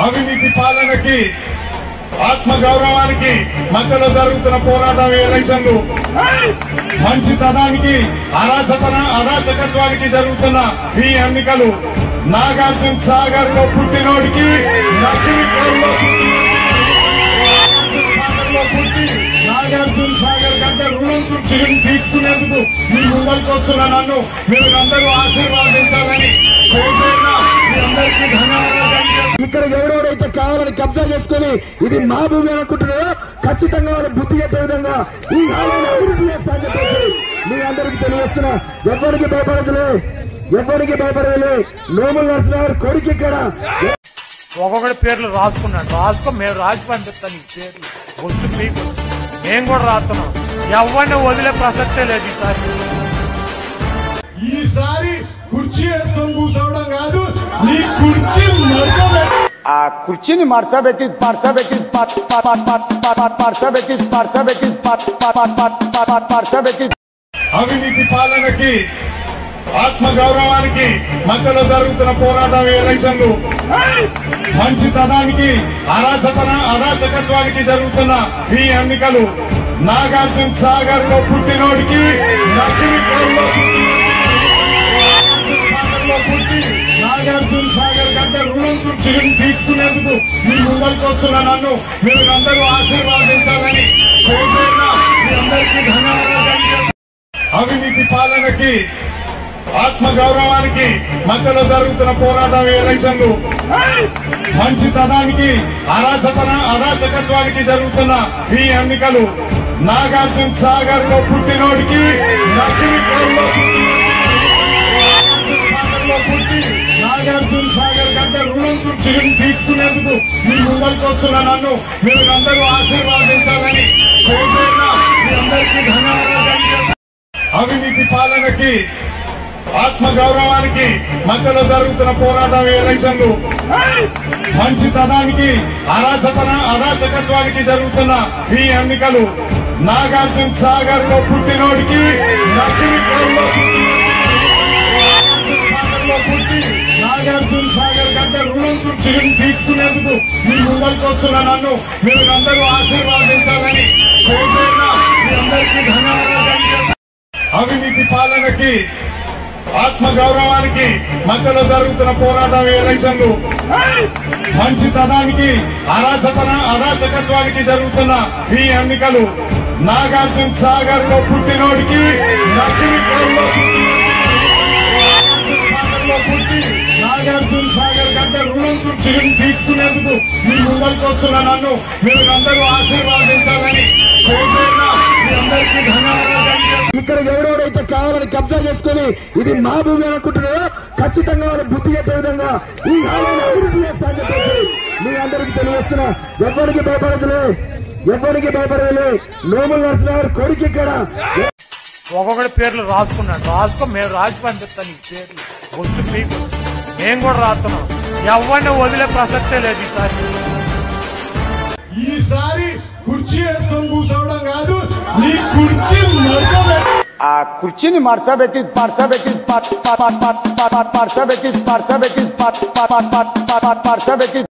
అవినీతి పాలనకి ఆత్మ గౌరవానికి మధ్యలో జరుగుతున్న పోరాటం ఈ ఎలక్షన్లు మంచితనానికి అరాచకన అరాచకత్వానికి జరుగుతున్న ఈ ఎన్నికలు నాగార్జున సాగర్ లో పుట్టినోడికి నకిలీకరణలో సాగర్లో పుట్టి నాగార్జున సాగర్ కంటే రుణం తీర్చుకుని తీసుకునేందుకు మీ ముందరికి వస్తున్న నన్ను మీరందరూ ఆశీర్వాదించాలని పేరుపేరున మీ అందరికీ ధన్యవాదాలు తెలియజేస్తున్నాను. ఇక్కడ ఎవడెవడైతే కావాలని కబ్జా చేసుకుని ఇది మా భూమి అనుకుంటున్నారో ఖచ్చితంగా వాళ్ళు బుద్ధి చెప్పే విధంగా ఈ హాలను అభివృద్ధి చేస్తా అని చెప్పేసి మీ అందరికీ తెలియజేస్తున్నా ఎవరికి భయపడదులే ఎవరికి భయపడదులే నోములు నడుస్తున్నారు కొడుకు ఇక్కడ ఒక్కొక్కటి పేర్లు రాసుకున్నాడు రాసుకో మేము రాసి పంపిస్తాం ఈ పేర్లు వస్తు మీకు మేము కూడా రాస్తున్నాం ఎవరిని వదిలే ప్రసక్తే లేదు ఈసారి ఈసారి కుర్చీ వేసుకొని కూర్చోవడం కాదు నీ కుర్చీ మడతబెట్టి ఆ కుర్చీని మడతబెట్టి మడతబెట్టి మడతబెట్టి మడతబెట్టి మడతబెట్టి అవినీతి పాలనకి ఆత్మ గౌరవానికి మధ్యలో జరుగుతున్న పోరాటం ఈ ఎలక్షన్లు మంచితనానికి అరాచకన అరాచకత్వానికి జరుగుతున్న ఈ ఎన్నికలు నాగార్జున సాగర్ లో పుట్టినోడికి నకిలీకరణలో సాగర్లో పుట్టి నాగార్జున సాగర్ కంటే రుణం తీర్చుకుని తీసుకునేందుకు మీ ముందరికి వస్తున్న నన్ను మీరందరూ ఆశీర్వాదించాలని పేరుపేరున మీ అందరికీ ధన్యవాదాలు తెలియజేస్తున్నాను. అవినీతి పాలనకి ఆత్మ గౌరవానికి మధ్యలో జరుగుతున్న పోరాటం ఈ ఎలక్షన్లు మంచితనానికి అరాచకన అరాచకత్వానికి జరుగుతున్న ఈ ఎన్నికలు నాగార్జున సాగర్ లో పుట్టినోడికి నకిలీకరణలో సాగర్లో పుట్టి నాగార్జున సాగర్ కంటే రుణం తీర్చుకుని తీసుకునేందుకు మీ ముందరికి వస్తున్న నన్ను మీరందరూ ఆశీర్వాదించాలని పేరుపేరున మీ అందరికీ ధన్యవాదాలు తెలియజేస్తున్నాను. అవినీతి పాలనకి ఆత్మ గౌరవానికి మధ్యలో జరుగుతున్న పోరాటం ఈ ఎలక్షన్లు మంచితనానికి అరాచకన అరాచకత్వానికి జరుగుతున్న ఈ ఎన్నికలు నాగార్జున సాగర్ లో పుట్టినోడికి నకిలీకరణలో సాగర్లో పుట్టి నాగార్జున సాగర్ కంటే రుణం తీర్చుకుని తీసుకునేందుకు మీ ముందరికి వస్తున్న నన్ను మీరందరూ ఆశీర్వాదించాలని పేరుపేరున మీ అందరికీ ధన్యవాదాలు తెలియజేస్తున్నాను. అవినీతి పాలనకి ఆత్మ గౌరవానికి మధ్యలో జరుగుతున్న పోరాటం ఈ ఎలక్షన్లు మంచితనానికి అరాచకన అరాచకత్వానికి జరుగుతున్న ఈ ఎన్నికలు నాగార్జున సాగర్ లో పుట్టినోడికి నకిలీకరణలో సాగర్లో పుట్టి నాగార్జున సాగర్ కంటే రుణం తీర్చుకుని తీసుకునేందుకు మీ ముందరికి వస్తున్న నన్ను మీరందరూ ఆశీర్వాదించాలని పేరుపేరున మీ అందరికీ ధన్యవాదాలు తెలియజేస్తున్నాను. ఇక్కడ ఎవడెవడైతే కావాలని కబ్జా చేసుకుని ఇది మా భూమి అనుకుంటున్నారో ఖచ్చితంగా వాళ్ళు బుద్ధి చెప్పే విధంగా ఈ హాలను అభివృద్ధి చేస్తా అని చెప్పేసి మీ అందరికీ తెలియజేస్తున్నా ఎవరికి భయపడదులే ఎవరికి భయపడదులే నోములు నడుస్తున్నారు కొడుకు ఇక్కడ ఒక్కొక్కటి పేర్లు రాసుకున్నాడు రాసుకో మేము రాసి పంపిస్తాం ఈ పేర్లు వస్తు మీకు మేము కూడా రాస్తున్నాం ఎవరిని వదిలే ప్రసక్తే లేదు ఈసారి ఈసారి కుర్చీ వేసుకొని కూర్చోవడం కాదు నీ కుర్చీ మడతబెట్టి ఆ కుర్చీని మడతబెట్టి మడతబెట్టి మడతబెట్టి మడతబెట్టి మడతబెట్టి